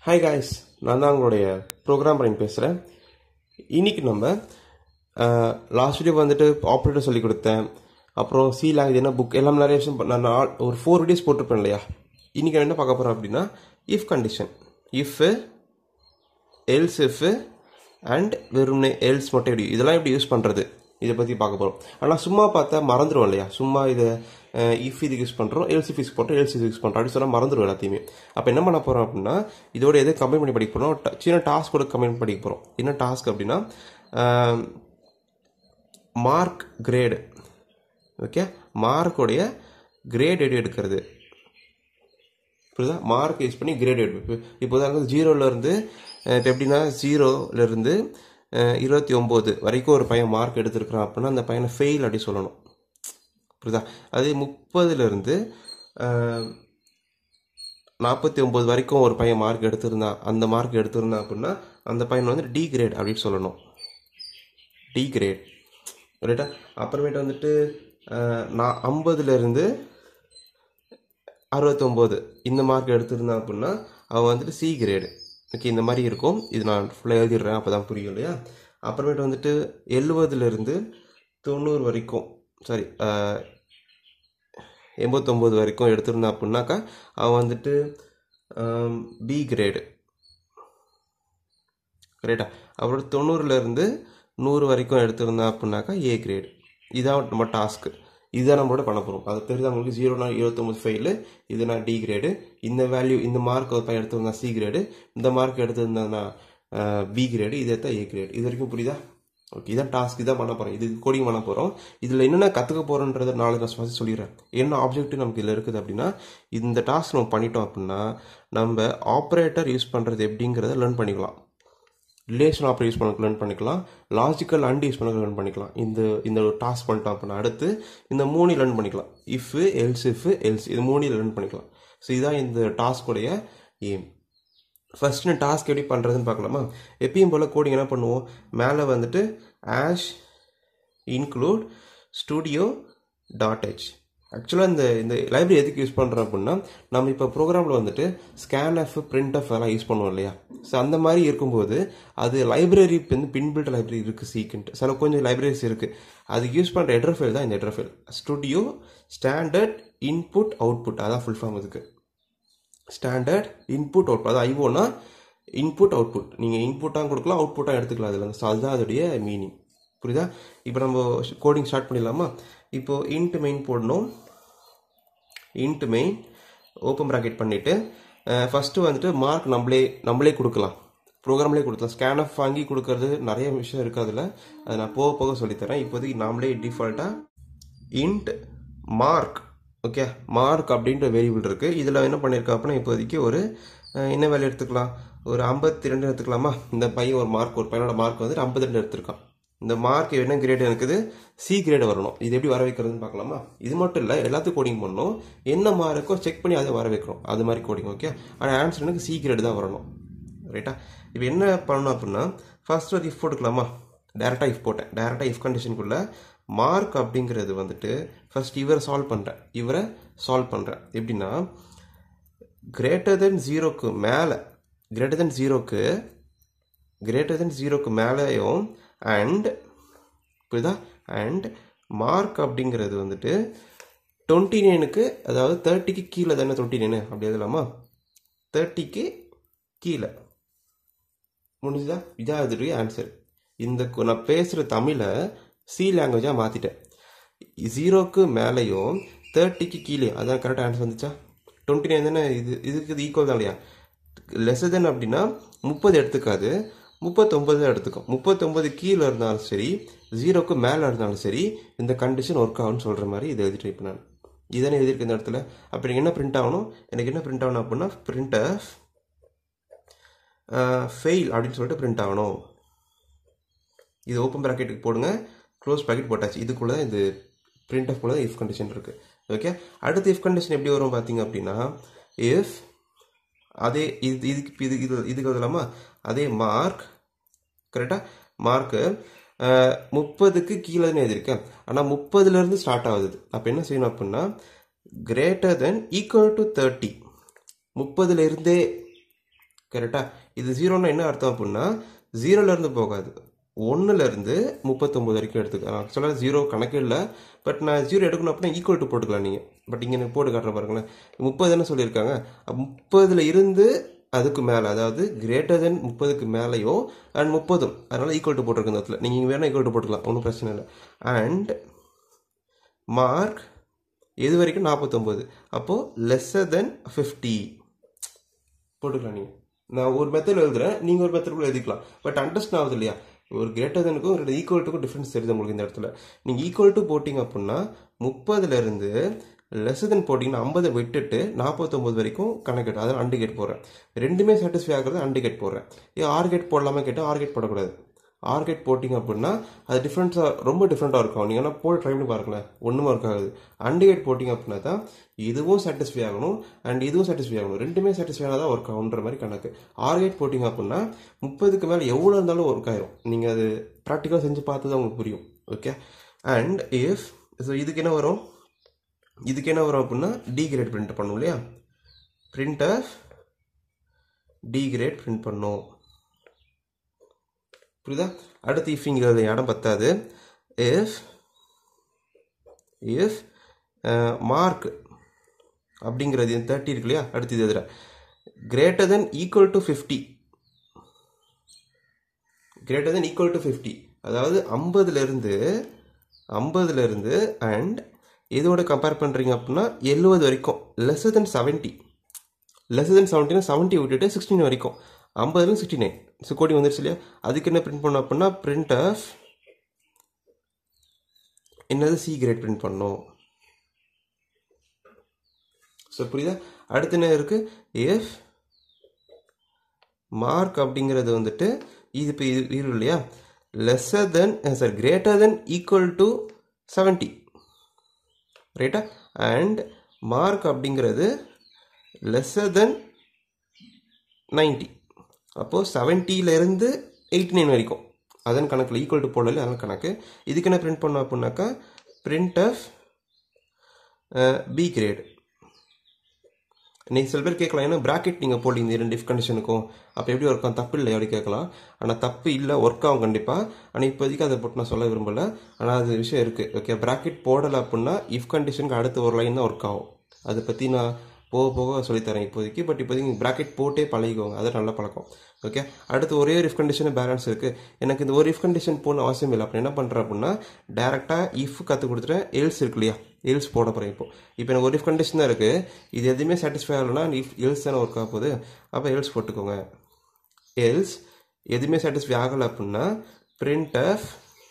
hi guys நான் தான் உங்களுடைய ப்ரோக்ராம் பண்ணி பேசுகிறேன் இன்னைக்கு நம்ம லாஸ்ட் வீடியோ வந்துட்டு ஆப்ரேட்டர் சொல்லி கொடுத்தேன் அப்புறம் சி லாங்குவேஜ் என்ன புக் எல்லாம் நிறைய விஷயம் ப- நான் நால்- ஒரு ஃபோர் வீடியோஸ் போட்டிருப்பேன் இல்லையா இன்னைக்கு நான் என்ன பார்க்க போகிறேன் அப்படின்னா if condition if else if and வெறும்னே எல்ஸ் மட்டும் எப்படி இதெல்லாம் எப்படி யூஸ் பண்ணுறது இதை பற்றி பார்க்க போகிறோம் ஆனால் சும்மா பார்த்தா மறந்துடும் இல்லையா சும்மா இதை இஃப் இதுக்கு யூஸ் பண்ணுறோம் எல்ஸ் இஃப் யூஸ் பண்ணுறோம் எல்ஸ் இது யூஸ் பண்ணுறோம் அப்படி சொன்னால் மறந்துடும் எல்லாத்தையுமே அப்போ என்ன பண்ண போகிறோம் அப்படின்னா இதோட எதை கம்பைன் பண்ணி படிக்க போகிறோம் ட- சின்ன டாஸ்க் கூட கம்பைன் படிக்க போகிறோம் என்ன டாஸ்க் அப்படின்னா மார்க் கிரேடு ஓகே மார்க்குடைய கிரேட் எப்படி எடுக்கிறது புரியுதா மார்க் யூஸ் பண்ணி கிரேட் எடுப்போம் இப்போ உதாரணத்துக்கு ஜீரோலேருந்து இப்போ எப்படின்னா ஜீரோலேருந்து இருபத்தி ஒம்பது வரைக்கும் ஒரு பையன் மார்க் எடுத்திருக்கிறான் அப்படின்னா அந்த பையனை ஃபெயில் அப்படி சொல்லணும் புரியுதா அதே முப்பதுலேருந்து நாற்பத்தி ஒம்பது வரைக்கும் ஒரு பையன் மார்க் எடுத்திருந்தான் அந்த மார்க் எடுத்திருந்தான் அப்படின்னா அந்த பையன் வந்து டி கிரேட் அப்படின்னு சொல்லணும் டி கிரேட் ரைட்டா அப்புறமேட்டு வந்துட்டு அஹ், நான் ஐம்பதுலேருந்து அறுபத்தொம்போது இந்த மார்க் எடுத்திருந்தான் அப்படின்னா அவன் வந்துட்டு சி கிரேடு ஓகே இந்த மாதிரி இருக்கும் இது நான் ஃபுல்லாக எழுதிடுறேன் அப்போ தான் புரியும் இல்லையா அப்புறமேட்டு வந்துட்டு எழுபதுலேருந்து தொண்ணூறு வரைக்கும் சாரி எண்பத்தொம்போது வரைக்கும் எடுத்திருந்தான் அப்படின்னாக்கா அவன் வந்துட்டு பி கிரேடு கரெக்டா அப்புறம் தொண்ணூறுலேருந்து நூறு வரைக்கும் எடுத்திருந்தான் அப்படின்னாக்கா ஏ கிரேடு இதான் நம்ம டாஸ்க்கு இதுதான் நம்மளோட பண்ண போகிறோம் அது தெரியுது உங்களுக்கு ஜீரோனா இருபத்தொம்பது ஃபைலு இது நான் டி கிரேடு இந்த வேல்யூ இந்த மார்க் ஒரு பையன் எடுத்திருந்தா சி கிரேடு இந்த மார்க் எடுத்திருந்தா பி கிரேடு இது எடுத்தா ஏ கிரேடு இது வரைக்கும் புரியுதா ஓகே இதான் டாஸ்க் இதான் பண்ண போகிறோம் இது கோடிங் பண்ண போகிறோம் இதில் என்னென்ன கற்றுக்க போகிறோன்றதை நாளைக்கு நான் ஃபஸ்ட் சொல்லிடுறேன் என்ன ஆப்ஜெக்டிவ் நமக்கு இதில் இருக்குது அப்படின்னா இந்த டாஸ்க் நம்ம பண்ணிட்டோம் அப்படின்னா நம்ம ஆப்ரேட்டர் யூஸ் பண்ணுறது எப்படிங்கிறத லேர்ன் பண்ணிக்கலாம் ரிலேஷன் ஆப்ரேட் யூஸ் பண்ண லேர்ன் பண்ணிக்கலாம் லாஜிக்கல் அண்ட் யூஸ் பண்ண லேர்ன் பண்ணிக்கலாம் இந்த இந்த டாஸ்க் பண்ணிட்டோம் அப்படின்னா அடுத்து இந்த மூணு லேர்ன் பண்ணிக்கலாம் இஃப் எல்ஸ் இஃப் எல்ஸ் இது மூணு லேர்ன் பண்ணிக்கலாம் ஸோ இதுதான் இந்த டாஸ்கோடைய எய்ம் ஃபர்ஸ்ட் டாஸ்க் எப்படி பண்ணுறதுன்னு பார்க்கலாமா எப்பயும் போல் கோடிங் என்ன பண்ணுவோம் மேலே வந்துட்டு hash include stdio dot h ஆக்சுவலாக இந்த இந்த லைப்ரரி எதுக்கு யூஸ் பண்ணுறோம் அப்படின்னா நம்ம இப்போ ப்ரோக்ராமில் வந்துட்டு ஸ்கேன் எஃப் பிரிண்ட் எஃப் எல்லாம் யூஸ் பண்ணுவோம் இல்லையா ஸோ அந்த மாதிரி இருக்கும்போது அது லைப்ரரி வந்து பின்பில்ட் லைப்ரரி இருக்குது சீக்கிண்ட் சில கொஞ்சம் லைப்ரரிஸ் இருக்குது அதுக்கு யூஸ் பண்ணுற எட்ரர் ஃபைல் தான் இந்த header file stdio standard input output அதான் ஃபுல் ஃபார்ம் இதுக்கு ஸ்டாண்டர்ட் இன்புட் அவுட்புட் அது ஐஓனா இன்புட் அவுட்புட் நீங்கள் இன்புட்டாக கொடுக்கலாம் அவுட்புட்டாக எடுத்துக்கலாம் அதில் ஸோ அதுதான் அதோடைய மீனிங் புரியுதா இப்போ நம்ம கோடிங் ஸ்டார்ட் பண்ணிடலாமா இப்போ இன்ட் மெயின் போடணும் இன்ட் மெயின் ஓப்பன் ப்ராக்கெட் பண்ணிவிட்டு ஃபஸ்ட்டு வந்துட்டு மார்க் நம்மளே நம்மளே கொடுக்கலாம் ப்ரோக்ராம்லேயே கொடுக்கலாம் ஸ்கேன் ஆஃப் வாங்கி கொடுக்கறது நிறைய விஷயம் இருக்குது அதில் அதை நான் போக போக சொல்லித்தரேன் இப்போதைக்கு நாமளே டிஃபால்ட்டாக இன்ட் மார்க் ஓகே மார்க் அப்படின்ற வேரியபிள் இருக்குது இதில் என்ன பண்ணியிருக்கோம் அப்படின்னா இப்போதைக்கு ஒரு அஹ், என்ன வேல்யூ எடுத்துக்கலாம் ஒரு ஐம்பத்தி ரெண்டு எடுத்துக்கலாமா இந்த பையன் ஒரு மார்க் ஒரு பையனோட மார்க் வந்து ஐம்பத்தி ரெண்டு எடுத்திருக்கான் இந்த மார்க் என்ன கிரேட் இருக்குது சி கிரேடு வரணும் இது எப்படி வர வைக்கிறதுன்னு பார்க்கலாமா இது மட்டும் இல்லை எல்லாத்துக்கும் கோடிங் பண்ணணும் என்ன மார்க்கோ செக் பண்ணி அதை வர வைக்கிறோம் அது மாதிரி கோடிங் ஓகே ஆனால் ஆன்சர் எனக்கு சி கிரேடு தான் வரணும் ரைட்டா இப்போ என்ன பண்ணணும் அப்படின்னா ஃபர்ஸ்ட் ஒரு இஃப் போட்டுக்கலாமா டேரெக்டாக இஃப் போட்டேன் டேரெக்டாக இஃப் கண்டிஷனுக்குள்ள மார்க் அப்படிங்கிறது வந்துட்டு ஃபர்ஸ்ட் இவரை சால்வ் பண்ணுறேன் இவரை சால்வ் பண்ணுறேன் எப்படின்னா கிரேட்டர் தென் ஜீரோக்கு மேலே கிரேட்டர் தென் ஜீரோக்கு கிரேட்டர் தென் ஜீரோக்கு மேலேயும் அண்ட் புரியுதா அண்ட் மார்க் அப்படிங்கிறது வந்துட்டு டுவெண்ட்டி நைனுக்கு அதாவது தேர்ட்டிக்கு கீழே தானே டுவெண்ட்டி நைனு அப்படி எழுதலாமா தேர்ட்டிக்கு கீழே முடிஞ்சுதா இதான் அதோடைய ஆன்சர் இந்த கு- நான் பேசுகிற தமிழை சி லாங்குவேஜாக மாற்றிட்டேன் ஜீரோக்கு மேலேயும் தேர்ட்டிக்கு கீழே அதான் கரெக்டாக ஆன்சர் வந்துச்சா டுவெண்ட்டி நைன் தானே இது இதுக்கு இது ஈக்குவல் தான் இல்லையா லெஸர் தென் அப்படின்னா முப்பது எடுத்துக்காது முப்பத்தொம்பது தான் எடுத்துக்கும் முப்பத்தொம்பது கீழே இருந்தாலும் சரி ஜீரோக்கு மேலே இருந்தாலும் சரி இந்த கண்டிஷன் ஒர்க் ஆகும்னு சொல்கிற மாதிரி இதை எழுதிட்டு இப்போ நான் இதானே எழுதியிருக்கேன் இந்த இடத்துல அப்போ எனக்கு என்ன பிரிண்ட் ஆகணும் எனக்கு என்ன பிரிண்ட் ஆகணும் அப்படின்னா பிரிண்ட் ஆஃப் ஃபெயில் அப்படின்னு சொல்லிட்டு பிரிண்ட் ஆகணும் இது ஓப்பன் ப்ராக்கெட்டுக்கு போடுங்க க்ளோஸ் ப்ராக்கெட் போட்டாச்சு இதுக்குள்ளே இது பிரிண்ட் ஆஃப் கூட இஃப் கண்டிஷன் இருக்குது ஓகே அடுத்து இஃப் கண்டிஷன் எப்படி வரும் பார்த்தீங்க அப்படின்னா இஃப் அதே இது இதுக்கு இது இது இதுக்கு இல்லாமா அதே மார்க் கரெக்டாக மார்க்கு முப்பதுக்கு கீழே தான் எழுதியிருக்கேன் ஆனால் முப்பதுலேருந்து ஸ்டார்ட் ஆகுது அப்போ என்ன செய்யணும் அப்படின்னா greater then equal to thirty முப்பதுல இருந்தே கரெக்டா இது ஜீரோன்னா என்ன அர்த்தம் அப்படின்னா ஜீரோலேருந்து போகாது ஒன்றுலேருந்து முப்பத்தொம்பது வரைக்கும் எடுத்துக்கலாம் ஆக்சுவலாக ஜீரோ கணக்கு இல்லை பட் நான் ஜீரோ எடுக்கணும் அப்படின்னா ஈக்குவல் டு போட்டுக்கலாம் நீங்கள் பட் இங்கே எனக்கு போட்டு காட்டுற பாருங்களேன் முப்பதுன்னு சொல்லியிருக்காங்க முப்பதில் இருந்து அதுக்கு மேலே அதாவது கிரேட்டர் தென் முப்பதுக்கு மேலேயோ அண்ட் முப்பதும் அதனால் ஈக்குவல் டு போட்டிருக்கு இந்த இடத்துல நீங்கள் வேணால் ஈக்குவல் டு போட்டுக்கலாம் ஒன்றும் பிரச்சனை இல்லை அண்ட் மார்க் எது வரைக்கும் நாற்பத்தொம்பது அப்போது லெஸ்ஸர் தென் ஃபிஃப்டி போட்டுக்கலாம் நீங்கள் நான் ஒரு மெத்தட் எழுதுறேன் நீங்கள் ஒரு மெத்தட் கூட எழுதிக்கலாம் பட் அண்டர்ஸ்டாண்ட் ஆகுது இல்லையா ஒரு கிரேட்டர் தெனுக்கும் ரெண்டு ஈக்குவல்ட்டுக்கும் டிஃப்ரென்ஸ் தெரியுது உங்களுக்கு இந்த இடத்துல நீங்கள் ஈக்குவல் டு போட்டிங்க அப்படின்னா முப்பதுலேருந்து லெஸ் தென் போட்டிங்கன்னா ஐம்பதை விட்டுட்டு நாற்பத்தொம்பது வரைக்கும் கணக்கெட்டு அதாவது அண்டு கேட் போடுறேன் ரெண்டுமே சாட்டிஸ்ஃபை ஆகிறது அண்டு கேட் போடுறேன் ஏன் ஆர் கேட் போடலாமா கேட்டால் ஆர் கேட் போடக்கூடாது ஆர் கேட் போட்டிங்க அப்படின்னா அது டிஃப்ரெண்ட்ஸாக ரொம்ப டிஃப்ரெண்ட்டாக இருக்கும் நீங்கள் வேணால் போட்டு ட்ரை பண்ணி பாருங்களேன் ஒன்றுமா இருக்காது அண்டு கேட் போட்டிங்க அப்படின்னா தான் இதுவும் சாட்டிஸ்ஃபை ஆகணும் அண்ட் இதுவும் சாட்டிஸ்ஃபை ஆகணும் ரெண்டுமே சாட்டிஸ்ஃபை ஆனால் தான் ஒர்க் ஆகுன்ற மாதிரி கணக்கு ஆர் கேட் போட்டிங்க அப்படின்னா முப்பதுக்கு மேலே எவ்வளோ இருந்தாலும் ஒர்க் ஆயிரும் நீங்கள் அது ப்ராக்டிக்கலாக செஞ்சு பார்த்து தான் உங்களுக்கு புரியும் ஓகே அண்ட் இஃப் ஸோ இதுக்கு என்ன வரும் இதுக்கு என்ன வரும் அப்படின்னா டி கிரேட் பிரிண்ட் பண்ணும் இல்லையா பிரிண்ட் டி கிரேட் பிரிண்ட் பண்ணும் புரியுதா அடுத்து இஃப் இங்கே இடம் பத்தாது இஃப் இஃப் மார்க் அப்படிங்கிறது தேர்ட்டி இருக்கு இல்லையா அடுத்து இது எதில் greater then equal to fifty greater then equal to fifty அதாவது ஐம்பதுலேருந்து ஐம்பதுலேருந்து அண்ட் இதோட கம்பேர் பண்ணுறீங்க அப்படின்னா எழுபது வரைக்கும் less then seventy less then செவன்ட்டினா செவன்ட்டி விட்டுட்டு சிக்ஸ்டீன் வரைக்கும் ஐம்பதுலேருந்து சிக்ஸ்டி நைன் ஸோ கோடி வந்துருச்சு இல்லையா அதுக்கு என்ன பிரிண்ட் பண்ணோம் அப்படின்னா பிரிண்ட் ஆஃப் என்னது சி கிரேட் பிரிண்ட் பண்ணோம் ஸோ புரியுதா அடுத்து என்ன இருக்குது எஃப் மார்க் அப்படிங்கிறது வந்துட்டு இது இப்போ இது இது இல்லையா lesser then sir greater then equal to seventy ரைட்டா அண்ட் மார்க் அப்படிங்கிறது லெஸ்ஸர் தென் நைன்ட்டி அப்போது செவன்ட்டியிலேருந்து எயிட்டி நைன் வரைக்கும் அதன் கணக்கில் ஈக்குவல் டு போடல அதன் கணக்கு இதுக்கு என்ன பிரிண்ட் பண்ணோம் அப்படின்னாக்கா பிரிண்ட் ஆஃப் பி கிரேட் நீங்கள் சில பேர் கேட்கலாம் ஏன்னா ப்ராக்கெட் நீங்கள் போடுங்க இந்த ரெண்டு இஃப் கண்டிஷனுக்கும் அப்போ எப்படி ஒர்க் ஆகும் தப்பு இல்லை அப்படி கேட்கலாம் ஆனால் தப்பு இல்லை ஒர்க் ஆகும் கண்டிப்பாக ஆனால் இப்போதைக்கு அதை போட்டு நான் சொல்ல விரும்பலை ஆனால் அது விஷயம் இருக்குது ஓகே ப்ராக்கெட் போடலை அப்படின்னா இஃப் கண்டிஷனுக்கு அடுத்த ஒரு லைன் தான் ஒர்க் ஆகும் அதை பற்றி நான் போக போக சொல்லித்தரேன் இப்போதைக்கு பட் இப்போதைக்கு ப்ராக்கெட் போட்டே பழகிக்கோங்க அது நல்ல பழக்கம் ஓகே அடுத்து ஒரே ஒரு இஃப் கண்டிஷன் பேலன்ஸ் இருக்குது எனக்கு இந்த ஒரு இஃப் கண்டிஷன் போகணும் அவசியம் இல்லை அப்போ என்ன பண்ணுறேன் அப்படின்னா டேரெக்டாக இஃப் கற்றுக் கொடுத்துட்டேன் எல்ஸ் இருக்கு இல்லையா எல்ஸ் போட போகிறேன் இப்போ இப்போ எனக்கு ஒரு இஃப் கண்டிஷன் தான் இருக்குது இது எதுவுமே சாட்டிஸ்ஃபை ஆகலைன்னா இஃப் எல்ஸ் தானே ஒர்க் ஆக போகுது அப்போ எல்ஸ் போட்டுக்கோங்க எல்ஸ் எதுவுமே சாட்டிஸ்ஃபை ஆகலை அப்படின்னா பிரிண்ட் ஆஃப்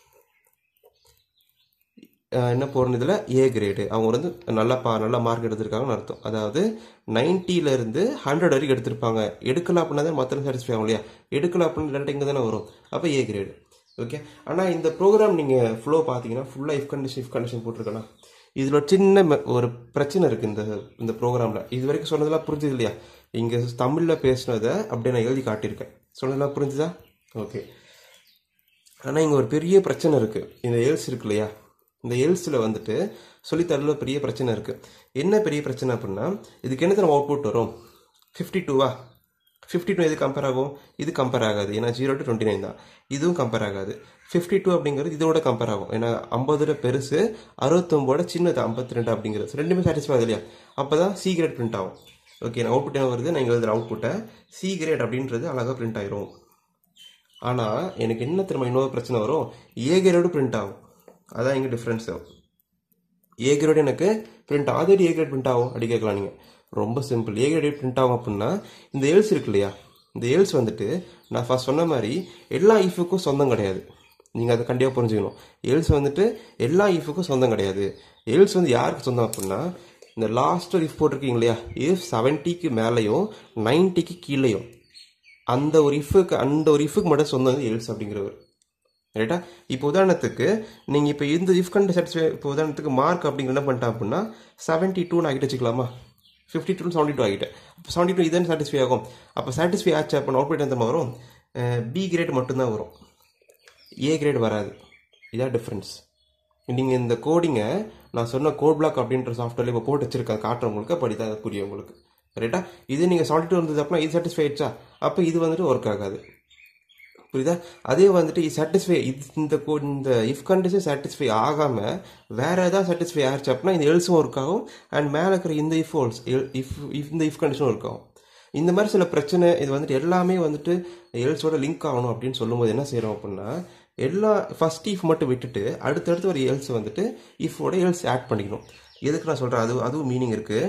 என்ன போகிறோம் இதில் ஏ கிரேடு அவங்க வந்து நல்லா பா நல்லா மார்க் எடுத்திருக்காங்கன்னு அர்த்தம் அதாவது நைன்ட்டிலேருந்து ஹண்ட்ரட் வரைக்கும் எடுத்திருப்பாங்க எடுக்கல அப்படின்னா தான் மற்ற சாட்டிஸ்ஃபை ஆகும் இல்லையா எடுக்கல அப்படின்னு டேரக்டாக இங்கே தானே வரும் அப்போ ஏ கிரேடு ஓகே ஆனால் இந்த ப்ரோக்ராம் நீங்கள் ஃப்ளோ பார்த்தீங்கன்னா ஃபுல்லாக இஃப் கண்டிஷன் இஃப் கண்டிஷன் போட்டிருக்கலாம் இதில் ஒரு சின்ன ஒரு பிரச்சனை இருக்குது இந்த இந்த ப்ரோக்ராமில் இது வரைக்கும் சொன்னதெல்லாம் புரிஞ்சுது இல்லையா இங்கே தமிழில் பேசினதை அப்படியே நான் எழுதி காட்டியிருக்கேன் சொன்னதெல்லாம் புரிஞ்சுதா ஓகே ஆனால் இங்கே ஒரு பெரிய பிரச்சனை இருக்குது இந்த எல்ஸ் இருக்கு இல்லையா இந்த எல்ஸில் வந்துட்டு சொல்லித்தரல பெரிய பிரச்சனை இருக்குது என்ன பெரிய பிரச்சனை அப்படின்னா இதுக்கு என்ன நம்ம அவுட்புட் வரும் ஃபிஃப்டி டூவா ஃபிஃப்டி டூ எது கம்பேர் ஆகும் இது கம்பேர் ஆகாது ஏன்னா ஜீரோ டு டுவெண்ட்டி நைன் தான் இதுவும் கம்பேர் ஆகாது ஃபிஃப்டி டூ அப்படிங்கிறது இதோட கம்பேர் ஆகும் ஏன்னா ஐம்பதுல பெருசு அறுபத்தொம்போட சின்னது ஐம்பத்தி ரெண்டு அப்படிங்கிறது ரெண்டுமே சாட்டிஸ்ஃபை ஆகுது இல்லையா அப்போ தான் சி கிரேட் பிரிண்ட் ஆகும் ஓகே நான் அவுட்புட் என்ன வருது நான் இங்கே எழுதுகிற அவுட்புட்டை சி கிரேட் அப்படின்றது அழகாக பிரிண்ட் ஆயிரும் ஆனால் எனக்கு என்ன திரும்ப இன்னொரு பிரச்சனை வரும் ஏ கிரேடு பிரிண்ட் ஆகும் அதான் இங்கே டிஃப்ரென்ஸ் ஆகும் ஏ கிரேட் எனக்கு print already A grade print ஆகும் அப்படி கேட்கலாம் நீங்கள் ரொம்ப சிம்பிள் ஏ கிரேட் பிரிண்ட் ஆகும் அப்படின்னா இந்த எல்ஸ் இருக்கு இல்லையா இந்த எல்ஸ் வந்துட்டு நான் ஃபர்ஸ்ட் சொன்ன மாதிரி எல்லா ஈஃபுக்கும் சொந்தம் கிடையாது நீங்கள் அதை கண்டிப்பாக புரிஞ்சுக்கணும் எல்ஸ் வந்துட்டு எல்லா ஈஃபுக்கும் சொந்தம் கிடையாது எல்ஸ் வந்து யாருக்கு சொந்தம் அப்படின்னா இந்த லாஸ்ட் இஃப் போட்டிருக்கீங்க இல்லையா இஃப் செவன்ட்டிக்கு மேலேயும் நைன்ட்டிக்கு கீழேயும் அந்த ஒரு இஃபுக்கு அந்த ஒரு இஃபுக்கு மட்டும் சொந்தம் வந்து எல்ஸ் அப்படிங்கிறவர் ரைட்டா இப்போ உதாரணத்துக்கு நீங்கள் இப்போ இந்த இஃப் கண்டு சாட்டிஸ்ஃபை இப்போ உதாரணத்துக்கு மார்க் அப்படிங்கிற என்ன பண்ணிட்டேன் அப்படின்னா செவன்ட்டி டூன்னு ஆகிட்டு வச்சுக்கலாமா ஃபிஃப்டி டூ செவன்ட்டி டூ ஆகிட்டேன் இப்போ செவன்ட்டி டூ இதன் சாட்டிஸ்ஃபை ஆகும் அப்போ சாட்டிஸ்ஃபை ஆச்சு அப்போ அவுட்புட் எந்த வரும் பி கிரேட் மட்டும்தான் வரும் ஏ கிரேட் வராது இதான் டிஃப்ரென்ஸ் நீங்கள் இந்த கோடிங்கை நான் சொன்ன கோட் பிளாக் அப்படின்ற சாஃப்ட்வேரில் இப்போ போட்டு வச்சிருக்கேன் காட்டுறேன் உங்களுக்கு அப்படி தான் புரியும் உங்களுக்கு ரைட்டா இது நீங்கள் செவன்டி டூ இருந்தது அப்படின்னா இது சாட்டிஸ்ஃபை ஆயிடுச்சா அப்போ இது வந்துட்டு ஒர்க் ஆகாது புரியுதா அதே வந்துட்டு சாட்டிஸ்ஃபை இந்த co- இந்த இஃப் கண்டிஷன் சாட்டிஸ்ஃபை ஆகாமல் வேற ஏதாவது சாட்டிஸ்ஃபை ஆயிடுச்சு அப்படின்னா இந்த எல்ஸும் ஒர்க் ஆகும் அண்ட் மேலே இருக்கிற இந்த இஃப் ஹோல்ஸ் இஃப் இந்த இஃப் கண்டிஷனும் ஒர்க் ஆகும் இந்த மாதிரி சில பிரச்சனை இது வந்துட்டு எல்லாமே வந்துட்டு எல்ஸோட லிங்க் ஆகணும் அப்படின்னு சொல்லும்போது என்ன செய்கிறோம் அப்படின்னா எல்லா ஃபர்ஸ்ட் இஃப் மட்டும் விட்டுட்டு அடுத்தடுத்து ஒரு எல்ஸ் வந்துட்டு இஃபோட எல்ஸ் ஆட் பண்ணிக்கணும் எதுக்கு நான் சொல்கிறேன் அது அதுவும் மீனிங் இருக்குது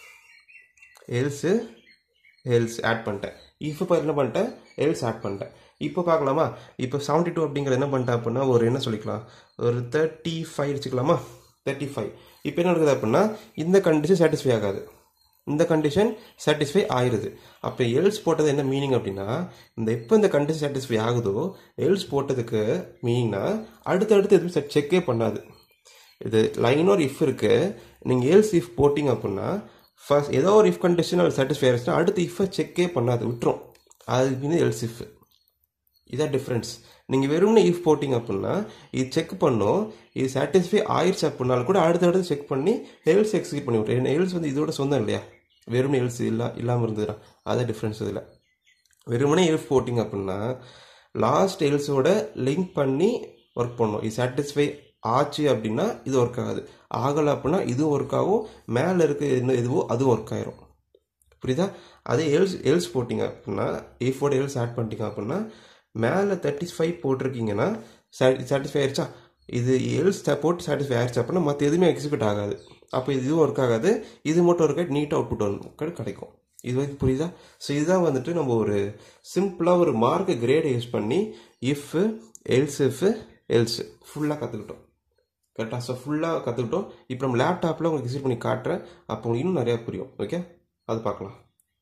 எல்ஸு எல்ஸ் ஆட் பண்ணிட்டேன் இப்போ இப்போ என்ன பண்ணிட்டேன் எல்ஸ் ஆட் பண்ணிட்டேன் இப்போ பார்க்கலாமா இப்போ செவன்ட்டி டூ அப்படிங்கிறது என்ன பண்ணிட்டேன் அப்படின்னா ஒரு என்ன சொல்லிக்கலாம் ஒரு தேர்ட்டி ஃபைவ் வச்சுக்கலாமா தேர்ட்டி ஃபைவ் இப்போ என்ன நடக்குது அப்படின்னா இந்த கண்டிஷன் சாட்டிஸ்ஃபை ஆகாது இந்த கண்டிஷன் சாட்டிஸ்ஃபை ஆயிருது அப்போ எல்ஸ் போட்டது என்ன மீனிங் அப்படின்னா இந்த எப்போ இந்த கண்டிஷன் சாட்டிஸ்ஃபை ஆகுதோ எல்ஸ் போட்டதுக்கு மீனிங்னா அடுத்தடுத்து எதுவும் செக்கே பண்ணாது இது லைன் ஒரு இஃப் இருக்கு நீங்கள் எல்ஸ் இஃப் போட்டிங்க அப்படின்னா ஃபர்ஸ்ட் ஏதோ ஒரு இஃப் கண்டிஷன் அது சாட்டிஸ்ஃபை ஆயிடுச்சுன்னா அடுத்து இஃபை செக்கே பண்ணாது விட்டுரும் அதுக்கு எல்ஸ் இஃப் இதான் டிஃப்ரென்ஸ் நீங்கள் வெறும்னே இஃப் போட்டிங்க அப்படின்னா இது செக் பண்ணும் இது சாட்டிஸ்ஃபை ஆயிடுச்சு அப்படின்னாலும் கூட அடுத்தடுத்து செக் பண்ணி எல்ஸ் எக்ஸிக்யூட் பண்ணி விட்ரு ஏன்னா எல்ஸ் வந்து இதோட சொந்தம் இல்லையா வெறும் எல்ஸ் இல்லா இல்லாமல் இருந்ததுன்னா அதான் டிஃப்ரென்ஸ் இதில் வெறுமனே எல்ஸ் போட்டிங்க அப்படின்னா லாஸ்ட் எல்ஸோட லிங்க் பண்ணி ஒர்க் பண்ணும் இது சாட்டிஸ்ஃபை ஆச்சு அப்படின்னா இது ஒர்க் ஆகாது ஆகலை அப்படின்னா இதுவும் ஒர்க் ஆகும் மேலே இருக்க என்ன எதுவோ அதுவும் ஒர்க் ஆயிரும் புரியுதா அதே எல்ஸ் எல்ஸ் போட்டிங்க அப்படின்னா இஃபோட எல்ஸ் ஆட் பண்ணிட்டீங்க அப்படின்னா மேலே தேர்ட்டி ஃபைவ் போட்டிருக்கீங்கன்னா சாட்டிஸ்ஃபை ஆயிடுச்சா இது எல்ஸ் போட்டு சாட்டிஸ்ஃபை ஆயிடுச்சு அப்படின்னா மற்ற எதுவுமே எக்ஸிக்யூட் ஆகாது அப்போ இதுவும் ஒர்க் ஆகாது இது மட்டும் ஒர்க் ஆகிட்டு நீட்டாக அவுட்புட் வந்து கிடைக்கும் இது வரைக்கும் புரியுதா ஸோ இதுதான் வந்துட்டு நம்ம ஒரு சிம்பிளாக ஒரு மார்க் கிரேடை யூஸ் பண்ணி இஃப் எல்ஸ் இஃப் எல்ஸ் ஃபுல்லாக கற்றுக்கிட்டோம் கரெக்டாக ஸோ ஃபுல்லாக கற்றுக்கிட்டோம் இப்போ நம்ம லேப்டாப்பில் உங்களுக்கு எக்ஸிட் பண்ணி காட்டுறேன் அப்போ உங்களுக்கு இன்னும் நிறையா புரியும் ஓகே அது பார்க்கலாம்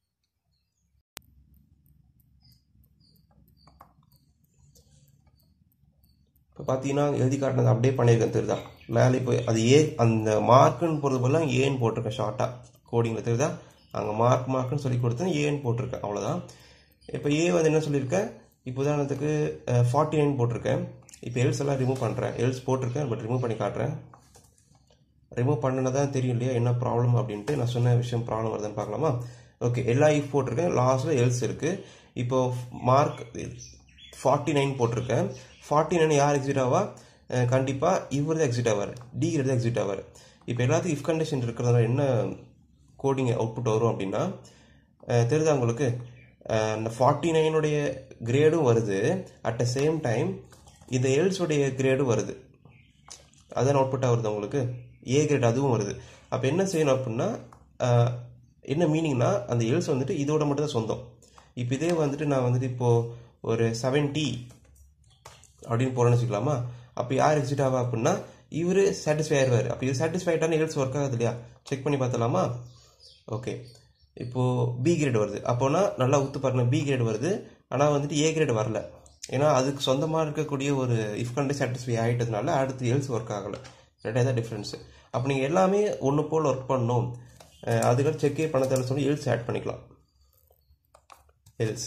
இப்போ பார்த்தீங்கன்னா எழுதி காட்டினது அப்படியே பண்ணியிருக்கேன் தெரியுதா மேலே இப்போ அது ஏ அந்த மார்க்குன்னு போகிறது பதிலாக ஏன்னு போட்டிருக்கேன் ஷார்ட்டாக கோடிங்கில் தெரியுதா அங்கே மார்க் மார்க்குன்னு சொல்லி கொடுத்தேன் ஏன்னு போட்டிருக்கேன் அவ்வளோதான் இப்போ ஏ வந்து என்ன சொல்லியிருக்கேன் இப்போ உதாரணத்துக்கு ஃபார்ட்டி நைன் போட்டிருக்கேன் இப்போ எல்ஸ் எல்லாம் ரிமூவ் பண்ணுறேன் எல்ஸ் போட்டிருக்கேன் பட் ரிமூவ் பண்ணி காட்டுறேன் ரிமூவ் பண்ணதான் தெரியும் இல்லையா என்ன ப்ராப்ளம் அப்படின்ட்டு நான் சொன்ன விஷயம் ப்ராப்ளம் வருதுன்னு பார்க்கலாமா ஓகே எல்லா இஃப் போட்டிருக்கேன் லாஸ்ட்டில் எல்ஸ் இருக்குது இப்போ மார்க் ஃபார்ட்டி நைன் போட்டிருக்கேன் ஃபார்ட்டி நைன் யார் எக்ஸிட் ஆவா கண்டிப்பாக இவர் தான் எக்ஸிட் ஆவார் டி தான் எக்ஸிட் ஆவார் இப்போ எல்லாத்துக்கும் இஃப் கண்டிஷன் இருக்கிறதுனால என்ன கோடிங் அவுட்புட் வரும் அப்படின்னா அஹ், தெரியுதா உங்களுக்கு அஹ், இந்த ஃபார்ட்டி நைனுடைய கிரேடும் வருது அட் த சேம் டைம் இந்த எல்ஸுடைய கிரேடும் வருது அதான் அவுட்புட்டாக வருது உங்களுக்கு ஏ கிரேட் அதுவும் வருது அப்போ என்ன செய்யணும் அப்படின்னா ஆஹ், என்ன மீனிங்னா அந்த எல்ஸ் வந்துட்டு இதோட மட்டும் தான் சொந்தம் இப்போ இதே வந்துட்டு நான் வந்துட்டு இப்போது ஒரு செவன்ட்டி அப்படின்னு போகிறேன்னு வச்சுக்கலாமா அப்போ யார் எக்ஸிட் ஆவா அப்படின்னா இவர் சாட்டிஸ்ஃபை ஆயிடுவார் அப்போ இது சாட்டிஸ்ஃபை ஆகிட்டான எல்ஸ் ஒர்க் ஆகுது இல்லையா செக் பண்ணி பார்த்தலாமா ஓகே இப்போது பி கிரேட் வருது அப்போனா நல்லா உத்து பாருங்க பி கிரேட் வருது ஆனால் வந்துட்டு ஏ கிரேட் வரல ஏன்னா அதுக்கு சொந்தமாக இருக்கக்கூடிய ஒரு இஃப் கண்டி சாட்டிஸ்ஃபை ஆகிட்டதுனால அடுத்து எல்ஸ் ஒர்க் ஆகலை ரெண்டாவது தான் டிஃப்ரென்ஸு அப்போ நீங்கள் எல்லாமே ஒன்று போல் ஒர்க் பண்ணணும் அஹ் அதுக்கப்புறம் செக்கே பண்ண தேவை சொல்லி எல்ஸ் ஆட் பண்ணிக்கலாம் எல்ஸ்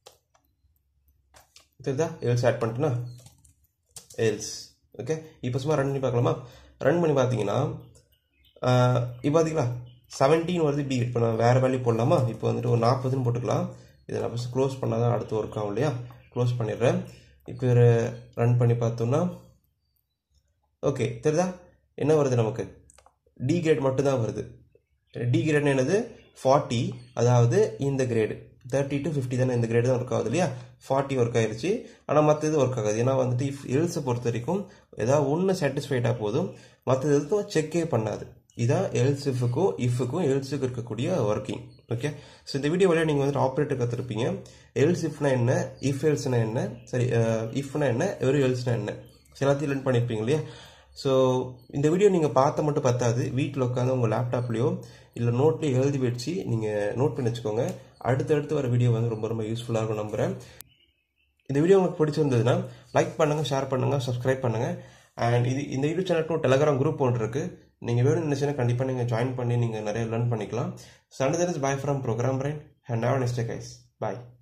தெரியுதா எல்ஸ் ஆட் பண்ணிட்டுனா எல்ஸ் ஓகே இப்போ சும்மா ரன் பண்ணி பார்க்கலாமா ரன் பண்ணி பார்த்தீங்கன்னா ஆஹ் இப்போ பார்த்தீங்களா செவன்டீன் வருது பி இப்போ நான் வேறு வேல்யூ போடலாமா இப்போ வந்துட்டு ஒரு நாற்பதுன்னு போட்டுக்கலாம் இதை நான் ஃபஸ்ட் க்ளோஸ் பண்ணால் தான் அடுத்து ஒர்க் ஆகும் இல்லையா க்ளோஸ் பண்ணிடுறேன் இப்போ ஒரு ரன் பண்ணி பார்த்தோம்னா ஓகே தெரியுதா என்ன வருது நமக்கு டி கிரேட் மட்டும்தான் வருது டி கிரேட்னு என்னது ஃபார்ட்டி அதாவது இந்த கிரேடு தேர்ட்டி டு ஃபிஃப்டி தானே இந்த கிரேடு தான் ஒர்க் ஆகுது இல்லையா ஃபார்ட்டி ஒர்க் ஆயிருச்சு ஆனால் மற்ற இது ஒர்க் ஆகாது ஏன்னா வந்துட்டு இஃப் எல்ஸை பொறுத்த வரைக்கும் ஏதாவது ஒன்று சாட்டிஸ்ஃபைடாக போதும் மற்றது எதுவும் செக்கே பண்ணாது இதான் எல்ஸ் இஃபுக்கும் இஃபுக்கும் எல்ஸுக்கு இருக்கக்கூடிய ஒர்க்கிங் ஓகே ஸோ இந்த வீடியோ வழியாக நீங்கள் வந்துட்டு ஆப்ரேட்டர் கற்றுருப்பீங்க எல்ஸ் இஃப்னா என்ன இஃப் எல்ஸ்னா என்ன சரி இஃப்னா என்ன வெறும் எல்ஸ்னா என்ன ஸோ எல்லாத்தையும் லேர்ன் பண்ணியிருப்பீங்க இல்லையா ஸோ இந்த வீடியோ நீங்கள் பார்த்த மட்டும் பத்தாது வீட்டில் உட்காந்து உங்கள் லேப்டாப்லேயோ இல்லை நோட்லேயோ எழுதி வச்சு நீங்கள் நோட் பண்ணி வச்சுக்கோங்க அடுத்தடுத்து வர வீடியோ வந்து ரொம்ப ரொம்ப யூஸ்ஃபுல்லாக இருக்கும் நம்புகிறேன் இந்த வீடியோ உங்களுக்கு பிடிச்சிருந்ததுன்னா லைக் பண்ணுங்கள் ஷேர் பண்ணுங்கள் சப்ஸ்கிரைப் பண்ணுங்கள் அண்ட் இது இந்த யூடியூப் சேனலுக்கு டெலகிராம் குரூப் ஒன்று இருக்குது நீங்கள் வேணும்னு நினச்சினா கண்டிப்பாக நீங்கள் ஜாயின் பண்ணி நீங்கள் நிறைய லேர்ன் பண்ணிக்கலாம் Sunday bye from program brain and have nest guys bye